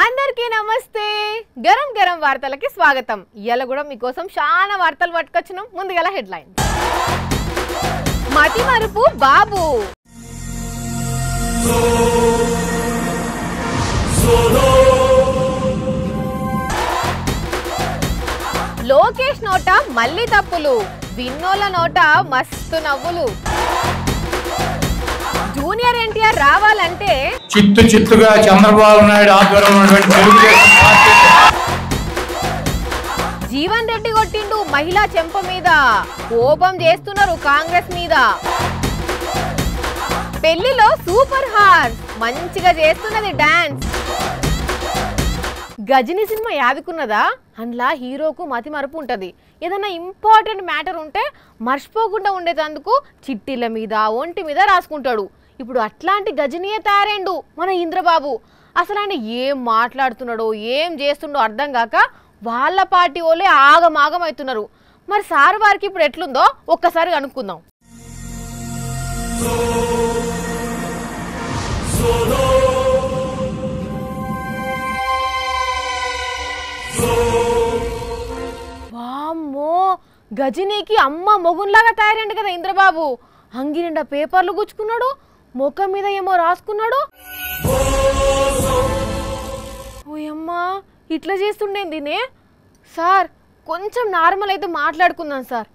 అందరికీ నమస్తే గరం గరం వార్తలకి స్వాగతం ఇవాళ కూడా మీకోసం చాలా వార్తలు పట్టుకొచ్చినాం ముందుగల హెడ్లైన్ మతి మరుపు బాబు లోకేష్ నోట మళ్ళీ తప్పులు విన్నోల నోట మస్తు నవ్వులు జూనియర్ ఎన్టీఆర్ రావాలంటే చిత్తు చిత్తుగా చంద్రబాబు నాయుడు ఆధ్వర్యంలో ఉన్నటువంటి తెలుగుదేశం పార్టీ జీవన్ రెడ్డి కొట్టిండు మహిళా చెంప మీద కోపం చేస్తున్నారు కాంగ్రెస్ మీద పెళ్లిలో సూపర్ హార్ మంచిగా చేస్తున్నది డాన్స్ గజని సినిమా యాదుకున్నదా అందులో హీరోకు మతి మరపు ఉంటుంది ఏదైనా ఇంపార్టెంట్ మ్యాటర్ ఉంటే మర్చిపోకుండా ఉండేటందుకు చిట్టీల మీద ఒంటి మీద రాసుకుంటాడు ఇప్పుడు అట్లాంటి గజనీయే తయారైండు మన ఇంద్రబాబు అసలు ఆయన ఏం మాట్లాడుతున్నాడో ఏం చేస్తుండో అర్థం కాక వాళ్ళ పార్టీ వాళ్ళే ఆగమాగం అవుతున్నారు మరి సార్ వారికి ఇప్పుడు ఎట్లుందో ఒక్కసారి కనుక్కుందాం వామ్మో గజనీకి అమ్మ మొగున్లాగా తయారైండు కదా ఇంద్రబాబు అంగి నిండా పేపర్లు గుచ్చుకున్నాడు ముఖం మీద ఏమో రాసుకున్నాడు ఓయమ్మా ఇట్లా చేస్తుండేంది నే సార్ కొంచెం నార్మల్ అయితే మాట్లాడుకుందాం సార్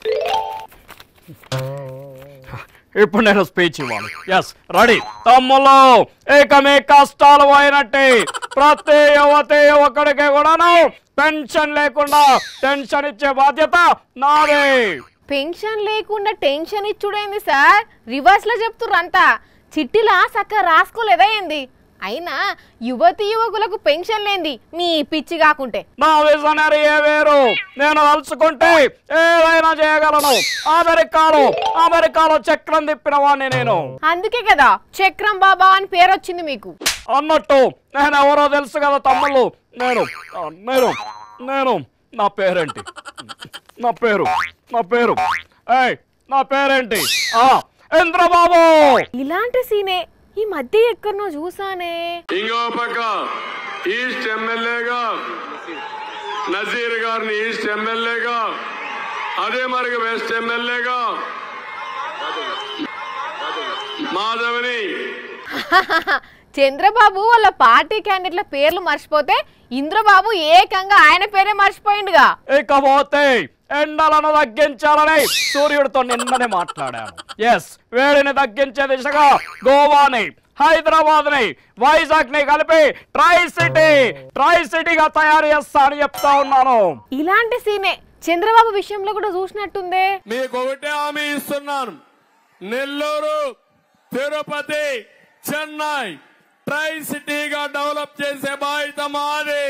ఇప్పుడు నేను స్పీచ్ ఇవ్వాలి ఎస్ రెడీ తమ్ముళ్ళు ఏకమే కష్టాలు పోయినట్టే ప్రతి యువతి యువకుడికి కూడాను పెన్షన్ లేకుండా టెన్షన్ ఇచ్చే బాధ్యత నాదే పెన్షన్ లేకుండా టెన్షన్ ఇచ్చుడైంది సార్ రివర్స్ లో చెప్తుర్రు అంతా చిట్టిలా చక్కగా రాసుకోలేదా ఏంది అయినా యువతి యువకులకు పెన్షన్ లేంది మీ పిచ్చి కాకుంటే నా విజనరీ ఏ వేరు నేను తలుచుకుంటే ఏదైనా చేయగలను అమెరికాలో అమెరికాలో చక్రం తిప్పిన వాడిని నేను అందుకే కదా చక్రం బాబా అని పేరు వచ్చింది మీకు అన్నట్టు నేను ఎవరో తెలుసు కదా తమ్ముళ్ళు నేను ఆ, నేను నేను నా పేరేంటి నా పేరు నా పేరు ఏయ్ నా పేరేంటి ఆ ఇంద్రబాబు ఇలాంటి సీనే ఈ మధ్య ఎక్కడనో చూసానే ఇంకో పక్క ఈస్ట్ ఎమ్మెల్యేగా నజీర్ గారిని ఈస్ట్ ఎమ్మెల్యేగా అదే మరి వెస్ట్ ఎమ్మెల్యేగా మాధవిని చంద్రబాబు వాళ్ళ పార్టీ క్యాండిడేట్ల పేర్లు మర్చిపోతే ఇంద్రబాబు ఏకంగా ఆయన పేరే మర్చిపోయిండుగా ఇకపోతే ఎండలను తగ్గించాలని సూర్యుడితో నిన్ననే మాట్లాడాను ఎస్ వేడిని తగ్గించే దిశగా గోవాని హైదరాబాద్ ని వైజాగ్ ని కలిపి ట్రై సిటీ ట్రై సిటీగా తయారు చేస్తా అని చెప్తా ఉన్నాను ఇలాంటి సీనే చంద్రబాబు విషయంలో కూడా చూసినట్టుందే మీకు ఒకటే హామీ ఇస్తున్నాను నెల్లూరు తిరుపతి చెన్నై ట్రై సిటీగా డెవలప్ చేసే బాధ్యత మాది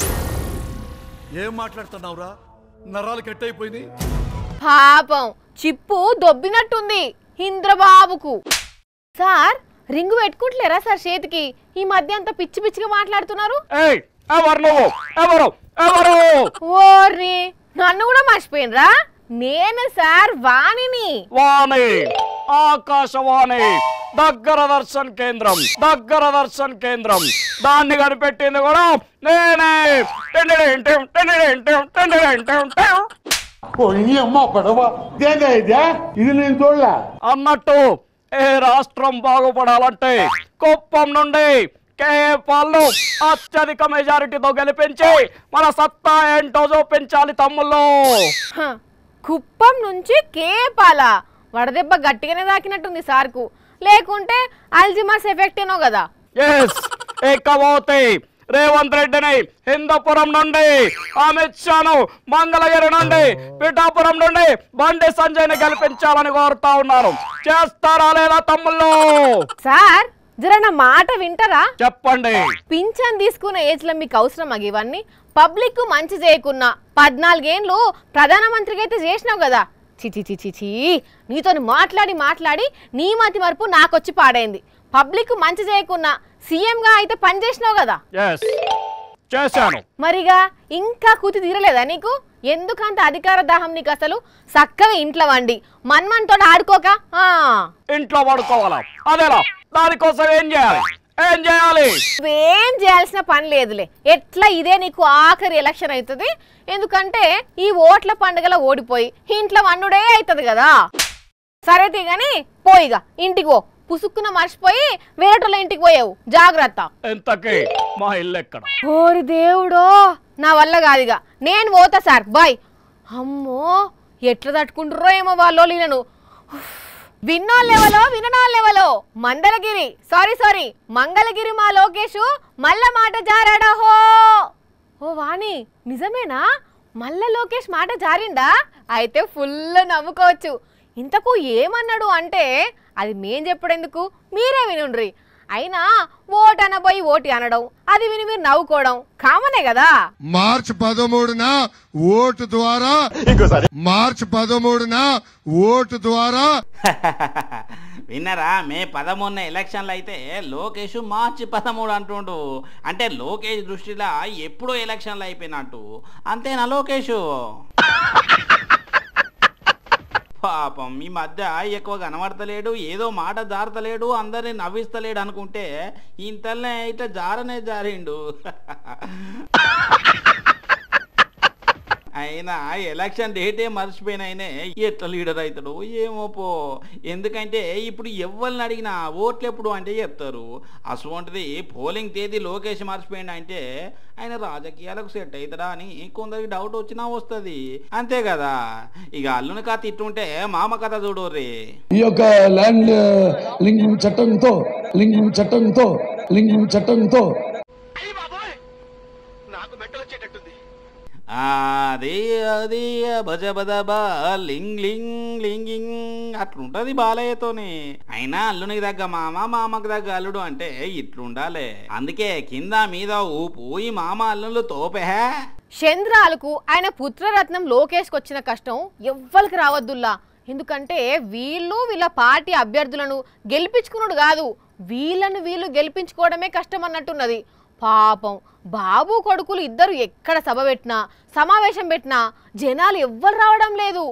ఏం మాట్లాడుతున్నావురా నరాలు కట్ అయిపోయింది పాపం చిప్పు దొబ్బినట్టుంది ఇంద్రబాబుకు సార్ రింగు పెట్టుకుంటలేరా సార్ చేతికి ఈ మధ్య అంత పిచ్చి పిచ్చిగా మాట్లాడుతున్నారు ఏయ్ ఎవరు నువ్వు ఎవరు ఎవరు ఓర్ని నన్ను కూడా మర్చిపోయినరా నేను సార్ వాణిని వాణి ఆకాశవాణి దగ్గర దర్శన్ కేంద్రం దగ్గర దర్శన్ కేంద్రం దాన్ని కనిపెట్టింది కూడా నేనే టెండెడెంటెం, టెండెడెంటెం, టెండెడెంటెం, టెం. ఓ ఈ అమ్మ పడవ ఇదేందా ఇదే ఇది నేను చూడలే అన్నట్టు ఏ రాష్ట్రం బాగుపడాలంటే కుప్పం నుండి కేఏ పాల్ను అత్యధిక మెజారిటీతో గెలిపించి మన సత్తా ఏంటో చూపించాలి తమ్ముళ్ళు హ, కుప్పం నుంచి కేపాల వడదెబ్బ గట్టిగానే తాకినట్టుంది సార్కు లేకుంటే అల్జిమర్స్ ఎఫెక్ట్ ఏనో కదా ఎస్ ఇకపోతే రేవంత్ రెడ్డిని హిందూపురం నుండి అమిత్ షాను మంగళగిరి నుండి పిఠాపురం నుండి బండి సంజయ్ని గెలిపించాలని కోరుతా ఉన్నారు చేస్తారా లేదా తమ్ముళ్ళు సార్ జర నా మాట వింటారా చెప్పండి పింఛన్ తీసుకునే ఏజ్లో మీకు అవసరం అగ ఇవన్నీ పబ్లిక్ మంచి చేయకున్నా పద్నాలుగేండ్లు ప్రధానమంత్రికి అయితే చేసినావు కదా చిచి చిచి చీ నీతో మాట్లాడి మాట్లాడి నీ మతి మరుపు నాకొచ్చి పాడైంది పబ్లిక్ మంచి చేయకున్నా సీఎంగా అయితే పని చేసినావు కదా ఎస్ చేశాను మరిగా ఇంకా కూతి తీరలేదా నీకు ఎందుకంత అధికార దాహం నీకు అసలు చక్కగా ఇంట్లో వండి మన్మన్తో ఆడుకోక ఆ. ఇంట్లో పడుకోవాలా అదేలా దానికోసం ఏం చేయాలి ఏం చేయాలి ఏం చేయాల్సిన పని లేదులే ఎట్లా ఇదే నీకు ఆఖరి ఎలక్షన్ అవుతుంది ఎందుకంటే ఈ ఓట్ల పండుగల ఓడిపోయి ఇంట్లో వన్నుడే అవుతుంది కదా సరే కానీ పోయిగా ఇంటికి పో పుసుక్కున మర్చిపోయి వేరేటోళ్ళ ఇంటికి పోయావు జాగ్రత్త ఎంతకి మా ఇల్లు ఎక్కడ ఓరి దేవుడో నా వల్ల కాదుగా నేను పోతా సార్ బాయ్ అమ్మో ఎట్లా తట్టుకుంటారో ఏమో వాళ్ళు నేను విన్నోళ్ళెవలో విననోళ్ళెవలో మందలగిరి సారీ సారీ మంగళగిరి మా లోకేష్ మల్ల మాట జారాడా హో ఓ వాణి నిజమేనా మల్ల లోకేష్ మాట జారిండా అయితే ఫుల్ నవ్వుకోవచ్చు ఇంతకు ఏమన్నాడు అంటే అది మేం చెప్పడెందుకు మీరే వినుండ్రి అయినా ఓటు అనబోయి ఓటి అనడం అది విని మీరు నవ్వుకోవడం కామనే కదా మార్చి పదమూడున ఓటు ద్వారా మార్చి పదమూడున ఓటు ద్వారా విన్నారా మే పదమూడున ఎలక్షన్లు అయితే లోకేష్ మార్చి పదమూడు అంటుండు అంటే లోకేష్ దృష్టిలో ఎప్పుడో ఎలక్షన్లు అయిపోయినట్టు అంతేనా లోకేష్ పాపం ఈ మధ్య ఎక్కువ కనబడతలేడు ఏదో మాట జారతలేడు అందరిని నవ్విస్తలేడు అనుకుంటే ఇంతల్నే ఇట్లా జారనే జారిండు అయినా ఎలక్షన్ డేటే మర్చిపోయినాయనే ఎట్లా లీడర్ అవుతాడు ఏమో పో ఎందుకంటే ఇప్పుడు ఎవరిని అడిగినా ఓట్లు ఎప్పుడు అంటే చెప్తారు అటువంటిది పోలింగ్ తేదీ లోకేష్ మర్చిపోయిండు అంటే ఆయన రాజకీయాలకు సెట్ అవుతాడా అని కొందరికి డౌట్ వచ్చినా వస్తుంది అంతే కదా ఇక అల్లుని కథ ఇట్టుంటే మామ కథ చూడోర్రీ ఈ యొక్క ల్యాండ్ లింకింగ్ చట్టంతో లింకింగ్ చట్టంతో లింకింగ్ చట్టంతో అది అది బజ బజ బా లింగ్ లింగ్ లింగింగ్ అట్లుంటది బాలయ్యతోని అయినా అల్లునికి దగ్గ మామ మామకు దగ్గ అల్లుడు అంటే ఇట్లుండాలే అందుకే కింద మీద ఊపు ఈ మామ అల్లుళ్ళు తోపే చంద్రాలకు ఆయన పుత్రరత్నం లోకేష్కి వచ్చిన కష్టం ఎవ్వరికి రావద్దుల్లా ఎందుకంటే వీళ్ళు వీళ్ళ పార్టీ అభ్యర్థులను గెలిపించుకున్నాడు కాదు వీళ్ళను వీళ్ళు గెలిపించుకోవడమే కష్టం అన్నట్టున్నది పాపం బాబు కొడుకులు ఇద్దరు ఎక్కడ సభ పెట్టినా సమావేశం పెట్టినా జనాలు ఎవ్వరు రావడం లేదు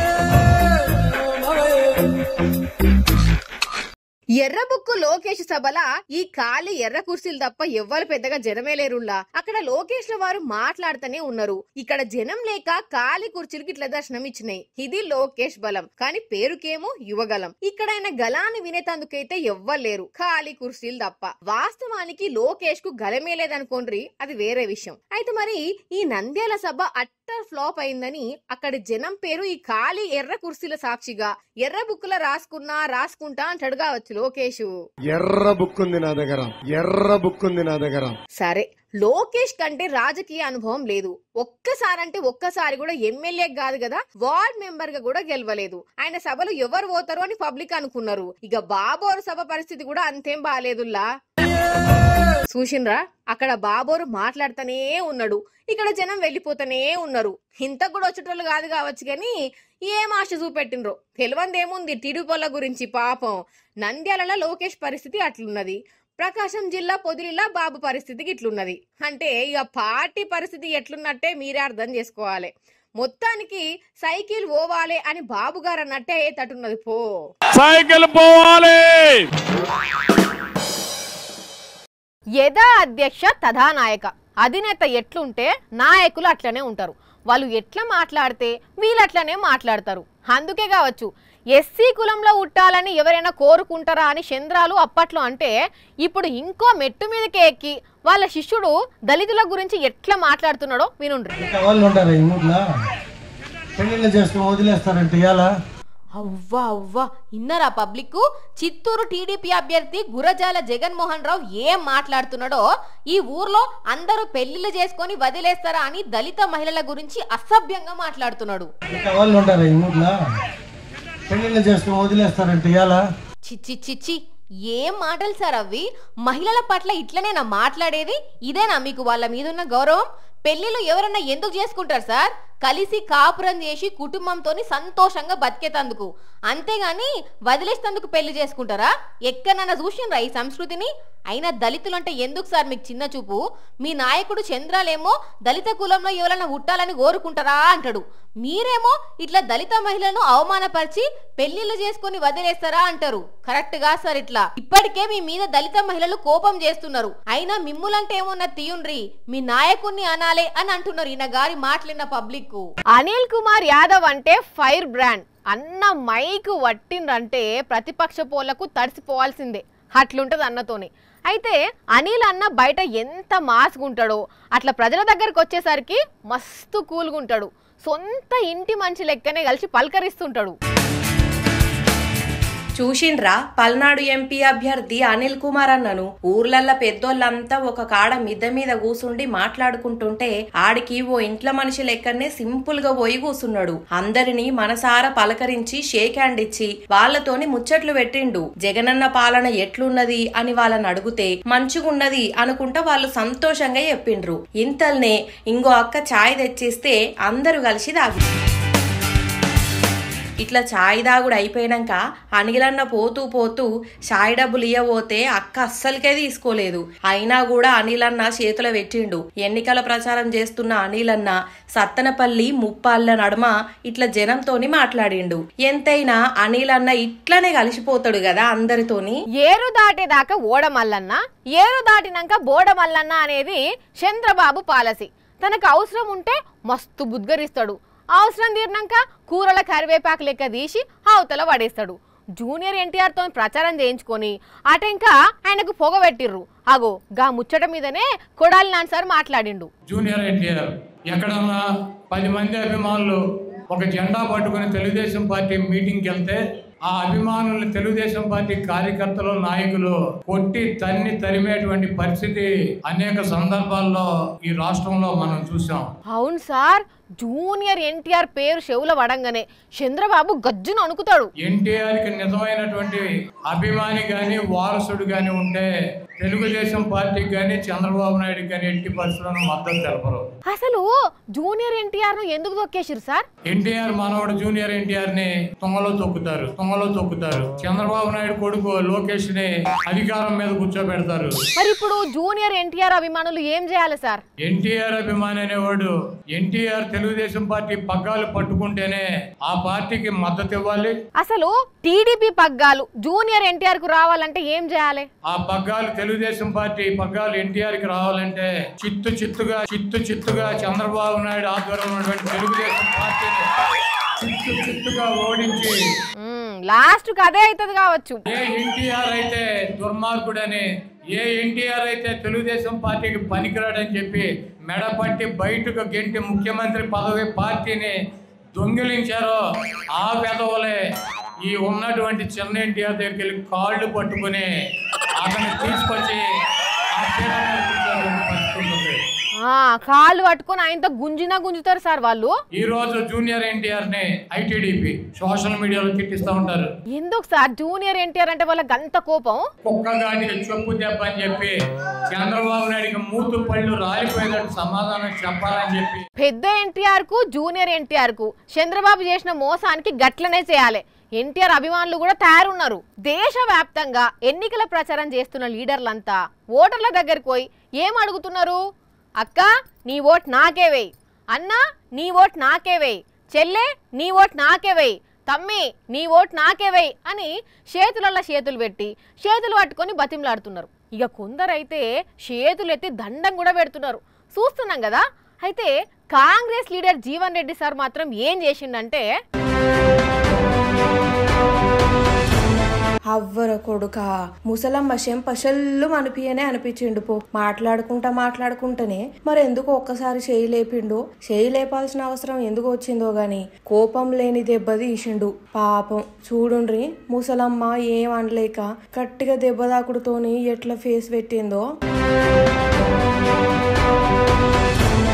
ఎర్రబుక్కు లోకేష్ సభల ఈ ఖాళీ ఎర్ర కుర్చీలు తప్ప ఎవ్వరు పెద్దగా జనమే లేరుల్లా అక్కడ లోకేష్ ల వారు మాట్లాడుతూనే ఉన్నారు ఇక్కడ జనం లేక ఖాళీ కుర్చీలకి ఇట్లా దర్శనం ఇచ్చినాయి ఇది లోకేష్ బలం కానీ పేరుకేమో యువగలం ఇక్కడ ఆయన గలాన్ని వినేతందుకైతే ఎవ్వరు లేరు ఖాళీ కుర్చీలు తప్ప వాస్తవానికి లోకేష్ కు గలమే లేదనుకోండ్రి అది వేరే విషయం అయితే మరి ఈ నంద్యాల సభ అట్టర్ ఫ్లాప్ అయిందని అక్కడి జనం పేరు ఈ ఖాళీ ఎర్ర కుర్చీల సాక్షిగా ఎర్ర బుక్కుల రాసుకున్నా రాసుకుంటా అంటాడు కావచ్చు లోకేష్ ఎర్ర బుక్ ఉంది నా దగ్గర ఎర్ర బుక్ ఉంది నా దగ్గర సరే లోకేష్ కంటే రాజకీయ అనుభవం లేదు ఒక్కసారి అంటే ఒక్కసారి కూడా ఎమ్మెల్యే కాదు కదా వార్డ్ మెంబర్ గా కూడా గెలవలేదు ఆయన సభలు ఎవరు పోతారో అని పబ్లిక్ అనుకున్నారు ఇక బాబోరు సభ పరిస్థితి కూడా అంతేం బాగాలేదుల్లా చూసిండ్రా అక్కడ బాబోరు మాట్లాడుతూనే ఉన్నాడు ఇక్కడ జనం వెళ్ళిపోతూనే ఉన్నారు ఇంత కూడా వచ్చేటోళ్ళు కాదు కావచ్చు కానీ ఏం ఆశ చూపెట్టినరో తెలివందేముంది టీడీపీల గురించి పాపం నంద్యాలలో లోకేష్ పరిస్థితి అట్లున్నది ప్రకాశం జిల్లా పొదిలిలా బాబు పరిస్థితికి ఇట్లున్నది అంటే ఇక పార్టీ పరిస్థితి ఎట్లున్నట్టే మీరే అర్థం చేసుకోవాలి మొత్తానికి సైకిల్ పోవాలే అని బాబు గారు అన్నట్టే తట్టున్నది పో సైకిల్ పోవాలి యథా అధ్యక్ష తథా నాయక అధినేత ఎట్లుంటే నాయకులు అట్లనే ఉంటారు వాళ్ళు ఎట్లా మాట్లాడితే వీళ్ళు అట్లనే మాట్లాడతారు అందుకే కావచ్చు ఎస్సీ కులంలో ఉట్టాలని ఎవరైనా కోరుకుంటారా అని చంద్రాలు అప్పట్లో అంటే ఇప్పుడు ఇంకో మెట్టు మీదకి ఎక్కి వాళ్ళ శిష్యుడు దళితుల గురించి ఎట్లా మాట్లాడుతున్నాడో వినుండ్రి వాళ్ళు ఉంటారు ఈ ఊర్లో పెళ్లిళ్ళు చేసుకుని వదిలేస్తారంటే ఇలా అవ్వా అవ్వా ఇన్నరా పబ్లిక్ చిత్తూరు టీడీపీ అభ్యర్థి గురజాల జగన్మోహన్ రావు ఏం మాట్లాడుతున్నాడో ఈ ఊర్లో అందరూ పెళ్లిళ్ళు చేసుకొని వదిలేస్తారా అని దళిత మహిళల గురించి అసభ్యంగా మాట్లాడుతున్నాడు వాళ్ళు ఉంటారు ఈ ఊర్లో పెళ్లిళ్ళు చేసుకుని వదిలేస్తారంటే ఇలా చిచ్చి చిచ్చి ఏం మాటలు సార్ అవి మహిళల పట్ల ఇట్లనేనా మాట్లాడేది ఇదేనా మీకు వాళ్ళ మీద ఉన్న గౌరవం పెళ్లిళ్ళు ఎవరన్నా ఎందుకు చేసుకుంటారు సార్ కలిసి కాపురం చేసి కుటుంబంతోని సంతోషంగా బతికేతందుకు అంతేగాని వదిలేసేందుకు పెళ్లి చేసుకుంటారా ఎక్కడన్నా చూసిండ్రా ఈ సంస్కృతిని అయినా దళితులు అంటే ఎందుకు సార్ మీకు చిన్న చూపు మీ నాయకుడు చంద్రాలేమో దళిత కులంలో ఎవరైనా ఉట్టాలని కోరుకుంటారా అంటాడు మీరేమో ఇట్లా దళిత మహిళలను అవమానపరిచి పెళ్లిళ్ళు చేసుకుని వదిలేస్తారా అంటారు కరెక్ట్ గా సార్ ఇట్లా ఇప్పటికే మీ మీద దళిత మహిళలు కోపం చేస్తున్నారు అయినా మిమ్ములంటే ఏమన్నా తీయుండ్రి మీ నాయకుణ్ణి అనాలే అని అంటున్నారు ఈయన గారి మాట్లాడిన పబ్లిక్ కు అనిల్ కుమార్ యాదవ్ అంటే ఫైర్ బ్రాండ్ అన్న మైక్ వట్టిండ్రంటే ప్రతిపక్ష పోలకు తడిసిపోవాల్సిందే అట్లుంటది అన్నతోని అయితే అనిల్ అన్న బయట ఎంత మాసుగుంటాడో అట్లా ప్రజల దగ్గరకు వచ్చేసరికి మస్తు కూల్గుంటాడు సొంత ఇంటి మనిషి లెక్కనే కలిసి పలకరిస్తుంటాడు చూసిండ్రా పల్నాడు ఎంపీ అభ్యర్థి అనిల్ కుమార్ అన్నను ఊర్లల్ల పెద్దోళ్ళంతా ఒక కాడ మిద్ద మీద కూసుండి మాట్లాడుకుంటుంటే ఆడికి ఓ ఇంట్ల మనిషి లెక్కనే సింపుల్ గా పోయి కూసున్నాడు అందరినీ మనసారా పలకరించి షేక్ హ్యాండ్ ఇచ్చి వాళ్ళతోని ముచ్చట్లు పెట్టిండు జగనన్న పాలన ఎట్లున్నది అని వాళ్ళని అడిగితే మంచిగున్నది అనుకుంటా వాళ్ళు సంతోషంగా చెప్పిండ్రు ఇంతల్నే ఇంకో అక్క ఛాయ్ తెచ్చిస్తే అందరూ కలిసి తాగు ఇట్లా ఛాయ్ దాగుడు అయిపోయినాక అనిలన్న పోతూ పోతూ ఛాయ్ డబ్బులు ఇయ్యబోతే అక్క అస్సలకే తీసుకోలేదు అయినా కూడా అనిలన్న చేతుల పెట్టిండు ఎన్నికల ప్రచారం చేస్తున్న అనిలన్న సత్తనపల్లి ముప్పాళ్ళ నడుమ ఇట్లా జనంతోని మాట్లాడిండు ఎంతైనా అనిలన్న ఇట్లనే కలిసిపోతాడు కదా అందరితోని ఏరు దాటేదాకా ఓడమల్లన్న ఏరు దాటినాక బోడమల్లన్న అనేది చంద్రబాబు పాలసీ తనకు అవసరం ఉంటే మస్తు బుద్గరిస్తాడు అవసరం తీరినాక కూరల కరివేపాకు లెక్క తీసి అవతల పడేస్తాడు జూనియర్ ఎన్టీఆర్ తో ప్రచారం చేయించుకొని అట ఇంకా ఆయనకు పొగ పెట్టిర్రు అగో గా ముచ్చట మీదనే కొడాలి నాన్న సార్ మాట్లాడిండు జూనియర్ ఎన్టీఆర్ ఎక్కడన్నా పది మంది అభిమానులు ఒక జెండా పట్టుకుని తెలుగుదేశం పార్టీ మీటింగ్కి వెళ్తే ఆ అభిమానులు తెలుగుదేశం పార్టీ కార్యకర్తలు నాయకులు కొట్టి తన్ని తరిమేటువంటి పరిస్థితి అనేక సందర్భాల్లో ఈ రాష్ట్రంలో మనం చూసాం అవును సార్ జూనియర్ ఎన్టీఆర్ పేరు చెవుల వడంగానే చంద్రబాబు గజ్జును అణుకుతాడు ఎన్టీఆర్ కి నిజమైనటువంటి అభిమాని గాని వారసుడు గాని ఉంటే తెలుగుదేశం పార్టీకి గాని చంద్రబాబు నాయుడు గాని ఎట్టి పరిస్థితులను మద్దతు తెలపరు అసలు జూనియర్ ఎన్టీఆర్ ను ఎందుకు తొక్కేసిరు సార్ ఎన్టీఆర్ మనవడు జూనియర్ ఎన్టీఆర్ ని తుంగలో తొక్కుతారు తుంగలో తొక్కుతారు చంద్రబాబు నాయుడు కొడుకు లోకేష్ ని అధికారం మీద కూర్చోబెడతారు మరి ఇప్పుడు జూనియర్ ఎన్టీఆర్ అభిమానులు ఏం చేయాలి సార్ ఎన్టీఆర్ అభిమాని అనేవాడు ఎన్టీఆర్ తెలుగుదేశం పార్టీ పగ్గాలు పట్టుకుంటేనే ఆ పార్టీకి మద్దతు ఇవ్వాలి అసలు టీడీపీ పగ్గాలు జూనియర్ ఎన్టీఆర్ కు రావాలంటే ఏం చేయాలి ఆ పగ్గాలు తెలుగుదేశం పార్టీ పగ్గాలు ఎన్టీఆర్ కి రావాలంటే చిత్తు చిత్తుగా చిత్తు చిత్తుగా చంద్రబాబు నాయుడు ఆధ్వర్యంలో ఉన్నటువంటి తెలుగుదేశం పార్టీని చిత్తు చిత్తుగా ఓడించి లాస్ట్ కి అదే అవుతుంది కావచ్చు ఏ ఎన్టీఆర్ అయితే దుర్మార్గుడని ఏ ఎన్టీఆర్ అయితే తెలుగుదేశం పార్టీకి పనికిరాడని చెప్పి మెడపట్టి బయటకు గెంటి ముఖ్యమంత్రి పదవి పార్టీని దొంగిలించారో ఆ పెదవులే ఈ ఉన్నటువంటి చిన్న ఎన్టీఆర్ దగ్గరికి వెళ్ళి కాళ్ళు పట్టుకుని అతన్ని తీసుకొచ్చి ఆ పీట మీద కూర్చోబెట్టే పరిస్థితి ఉంటుంది. ఆ కాళ్ళు పట్టుకొని ఆయనతో గుంజినా గుంజుతారు సార్ వాళ్ళు ఈ రోజు జూనియర్ ఎన్టీఆర్ ని ఐటీడీపీ సోషల్ మీడియాలో తిట్టిస్తూ ఉంటారు ఎందుకు సార్ జూనియర్ ఎన్టీఆర్ అంటే వాళ్ళకి అంత కోపం కుక్కగాడికి చెప్పు దెబ్బ అని చెప్పి చంద్రబాబు నాయుడికి మూతు పళ్ళు రాలిపోయేటట్టు సమాధానం చెప్పాలని చెప్పి పెద్ద ఎన్టీఆర్ కు జూనియర్ ఎన్టీఆర్ కు చంద్రబాబు చేసిన మోసానికి గట్లనే చేయాలి ఎన్టీఆర్ అభిమానులు కూడా తయారున్నారు దేశవ్యాప్తంగా ఎన్నికల ప్రచారం చేస్తున్న లీడర్లంతా ఓటర్ల దగ్గరికి పోయి ఏం అడుగుతున్నారు అక్క నీ ఓట్ నాకే వేయి అన్న నీ ఓట్ నాకే వేయి చెల్లె నీ ఓట్ నాకే వేయి తమ్మి నీ ఓట్ నాకే వేయి అని చేతులల్ల చేతులు పెట్టి చేతులు పట్టుకొని బతిమలాడుతున్నారు ఇక కొందరైతే చేతులు ఎత్తి దండం కూడా పెడుతున్నారు చూస్తున్నాం కదా అయితే కాంగ్రెస్ లీడర్ జీవన్ రెడ్డి సార్ మాత్రం ఏం చేసిండంటే అవ్వర కొడుక ముసలమ్మ చెంపషల్లు అనిపియనే అనిపించిండు పో మాట్లాడుకుంటా మాట్లాడుకుంటేనే మరి ఎందుకు ఒక్కసారి చేయి లేపిండు చేయి లేపాల్సిన అవసరం ఎందుకు వచ్చిందో గాని కోపం లేని దెబ్బ తీసిండు పాపం చూడుండ్రి ముసలమ్మ ఏం అనలేక గట్టిగా దెబ్బ దాకుడుతోని ఎట్లా ఫేస్ పెట్టిందో ఇంత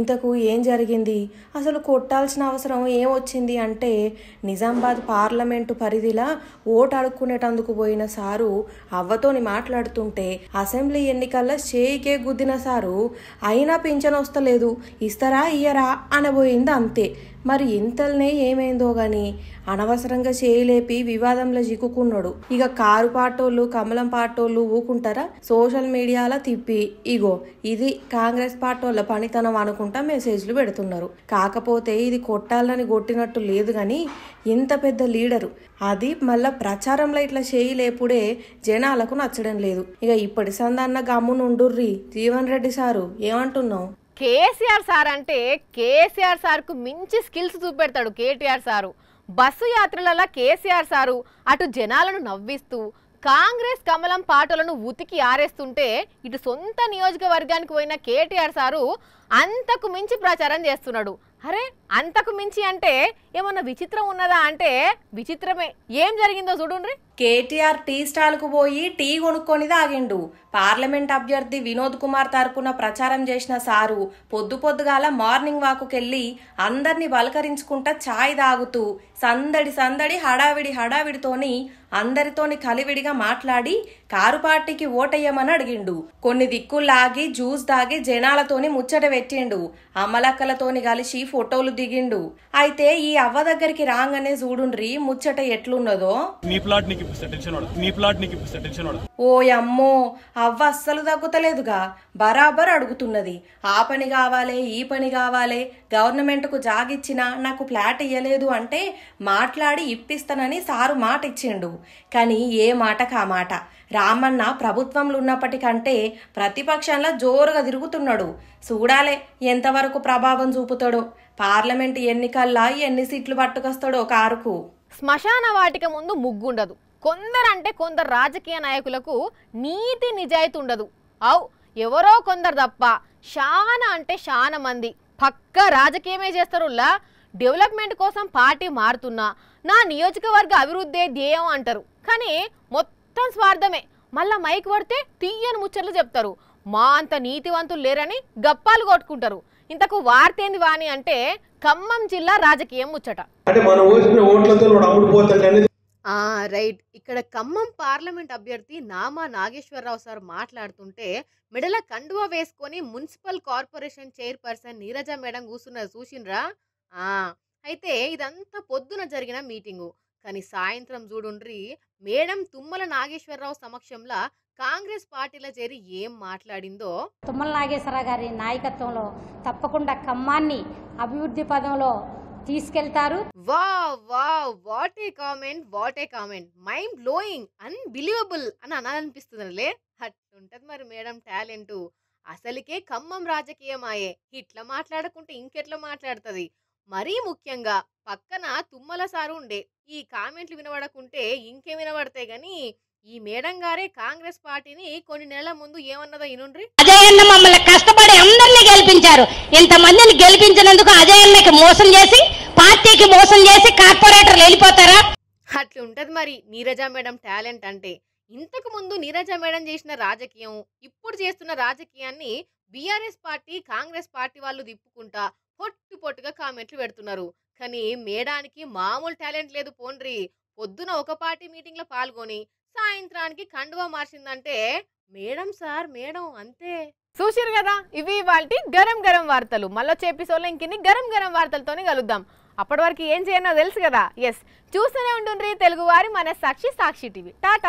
ఇంతకు ఏం జరిగింది అసలు కొట్టాల్సిన అవసరం ఏమొచ్చింది అంటే నిజామాబాద్ పార్లమెంటు పరిధిలా ఓటు అడుక్కునేటందుకు పోయిన సారు అవ్వతోని మాట్లాడుతుంటే అసెంబ్లీ ఎన్నికల్లో చేయికే గుద్దిన సారు అయినా పింఛన్ వస్తలేదు ఇస్తారా ఇయ్యరా అనబోయింది అంతే మరి ఇంతల్నే ఏమైందో గాని అనవసరంగా చేయలేపి వివాదంలో చిక్కుకున్నాడు ఇక కారు పాటోళ్ళు కమలం పాటోళ్ళు ఊకుంటారా సోషల్ మీడియాలో తిప్పి ఇగో ఇది కాంగ్రెస్ పాటోళ్ళ పనితనం అనుకుంటా మెసేజ్లు పెడుతున్నారు కాకపోతే ఇది కొట్టాలని కొట్టినట్టు లేదు గాని ఇంత పెద్ద లీడరు అది మళ్ళా ప్రచారంలో ఇట్లా చేయలేపుడే జనాలకు నచ్చడం లేదు ఇక ఇప్పటి సందన్న గమ్మునుండుర్రి జీవన్ రెడ్డి సారు ఏమంటున్నావు కేసీఆర్ సార్ అంటే కేసీఆర్ సార్కు మించి స్కిల్స్ చూపెడతాడు కేటీఆర్ సారు బస్సు యాత్రలలో కేసీఆర్ సారు అటు జనాలను నవ్విస్తూ కాంగ్రెస్ కమలం పాటలను ఉతికి ఆరేస్తుంటే ఇటు సొంత నియోజకవర్గానికి పోయిన కేటీఆర్ సారు అంతకు మించి ప్రచారం చేస్తున్నాడు అరే అంతకు మించి అంటే ఏమన్నా విచిత్రం ఉన్నదా అంటే విచిత్రమే ఏం జరిగిందో చూడుండ్రి కేటీఆర్ టీ స్టాల్ కు పోయి టీ కొనుక్కొని తాగిండు పార్లమెంట్ అభ్యర్థి వినోద్ కుమార్ తరపున ప్రచారం చేసిన సారు పొద్దు పొద్దుగాల మార్నింగ్ వాకుకెళ్ళి అందరినీ బలకరించుకుంటా ఛాయ్ తాగుతూ సందడి సందడి హడావిడి హడావిడితోని అందరితోని కలివిడిగా మాట్లాడి కారు పార్టీకి ఓటయ్యమని అడిగిండు కొన్ని దిక్కుల్లాగి జ్యూస్ దాగి జనాలతోని ముచ్చట పెట్టిండు అమ్మలక్కలతోని కలిసి ఫోటోలు దిగిండు అయితే ఈ అవ్వ దగ్గరికి రాగానే చూడుండ్రి ముచ్చట ఎట్లున్నదో నీ ప్లాట్ నీకు ఇప్పిస్తా టెన్షన్ వాడు నీ ప్లాట్ నీకు ఇప్పిస్తా టెన్షన్ వాడు ఓ అమ్మో అవ్వ అస్సలు తగ్గుతలేదుగా బరాబర్ అడుగుతున్నది ఆ పని కావాలే ఈ పని కావాలే గవర్నమెంట్కు జాగిచ్చినా నాకు ఫ్లాట్ ఇయ్యలేదు అంటే మాట్లాడి ఇప్పిస్తానని సారు మాట ఇచ్చిండు కానీ ఏ మాటకు ఆ మాట రామన్న ప్రభుత్వంలో ఉన్నప్పటికంటే ప్రతిపక్షంలో జోరుగా తిరుగుతున్నాడు చూడాలే ఎంతవరకు ప్రభావం చూపుతాడో పార్లమెంట్ ఎన్నికల్లా ఎన్ని సీట్లు పట్టుకొస్తాడో కారుకు శ్మశాన వాటిక ముందు ముగ్గుండదు కొందరంటే కొందరు రాజకీయ నాయకులకు నీతి నిజాయితీ ఉండదు అవు ఎవరో కొందరు తప్ప చాలా అంటే చాలా మంది పక్క రాజకీయమే చేస్తారులా డెవలప్మెంట్ కోసం పార్టీ మారుతున్నా నా నియోజకవర్గ అభివృద్ధి ధ్యేయం అంటారు కానీ మొత్తం స్వార్థమే మళ్ళా మైక్ పడితే తీయని ముచ్చట్లు చెప్తారు మా అంత నీతివంతులు లేరని గప్పాలు కొట్టుకుంటారు ఇంతకు వార్తేంది వాణి అంటే ఖమ్మం జిల్లా రాజకీయం ముచ్చట అంటే మనం ఓసిన ఓట్లతో వాడు అమ్ముడుపోతాడు అనేది ఆ రైట్ ఇక్కడ ఖమ్మం పార్లమెంట్ అభ్యర్థి నామా నాగేశ్వరరావు సార్ మాట్లాడుతుంటే మెడల కండువా వేసుకొని municipal corporation chairperson Neeraja madam కూర్చున్నారు చూసిండ్రా ఆ అయితే ఇదంతా పొద్దున జరిగిన మీటింగు కానీ సాయంత్రం చూడుండ్రి మేడం తుమ్మల నాగేశ్వరరావు సమక్షంలో కాంగ్రెస్ పార్టీలో చేరి ఏం మాట్లాడిందో తుమ్మల నాగేశ్వరరావు గారి నాయకత్వంలో తప్పకుండా ఖమ్మాన్ని అభివృద్ధి పదంలో తీసుకెళ్తారు వా వా what a comment what a comment mind blowing unbelievable అని అనాలనిపిస్తుందిలే అట్లుంటది మరి మేడం టాలెంట్ అసలుకే ఖమ్మం రాజకీయమాయే ఇట్లా మాట్లాడకుంటే ఇంకెట్లా మాట్లాడుతుంది మరీ ముఖ్యంగా పక్కన తుమ్మల సారు ఉండే ఈ కామెంట్లు వినబడకుంటే ఇంకే వినబడతాయి గాని ఈ మేడం గారే కాంగ్రెస్ పార్టీని కొన్ని నెలల ముందు ఏమన్నదో ఇనుండ్రి అజయన్న మమ్మల్ని కష్టపడి అందరినీ గెలిపించారు ఇంతమందిని గెలిపించినందుకు అజయన్నకి మోసం చేసి పార్టీకి మోసం చేసి కార్పొరేటర్లు వెళ్ళిపోతారా అట్లుంటది మరి నీరజ మేడం టాలెంట్ అంటే ఇంతకు ముందు నీరజ మేడం చేసిన రాజకీయం ఇప్పుడు చేస్తున్న రాజకీయాన్ని బీఆర్ఎస్ పార్టీ కాంగ్రెస్ పార్టీ వాళ్ళు తిప్పుకుంటా పొట్టు పొట్టుగా కామెంట్లు పెడుతున్నారు కానీ మేడానికి మామూలు టాలెంట్ లేదు పోండ్రి పొద్దున ఒక పార్టీ మీటింగ్ లో పాల్గొని సాయంత్రానికి కండువా మార్చిందంటే మేడం సార్ మేడం అంతే చూసిరు కదా ఇవి వాళ్ళ గరం గరం వార్తలు మళ్ళీ ఎపిసోడ్లో ఇంకిన్ని గరం గరం వార్తలతోనే కలుద్దాం అప్పటి వరకు ఏం చేయనో తెలుసు కదా ఎస్ చూస్తూనే ఉంటుండ్రి తెలుగు వారి మన సాక్షి సాక్షి టీవీ టాటా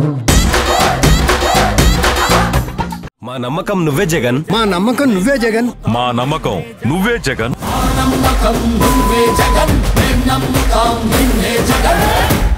మా నమ్మకం నువ్వే జగన్ మా నమ్మకం నువ్వే జగన్ మా నమ్మకం నువ్వే జగన్ నమ్మకం నువ్వే జగన్ మేం నమ్ముతాం నిన్నే జగన్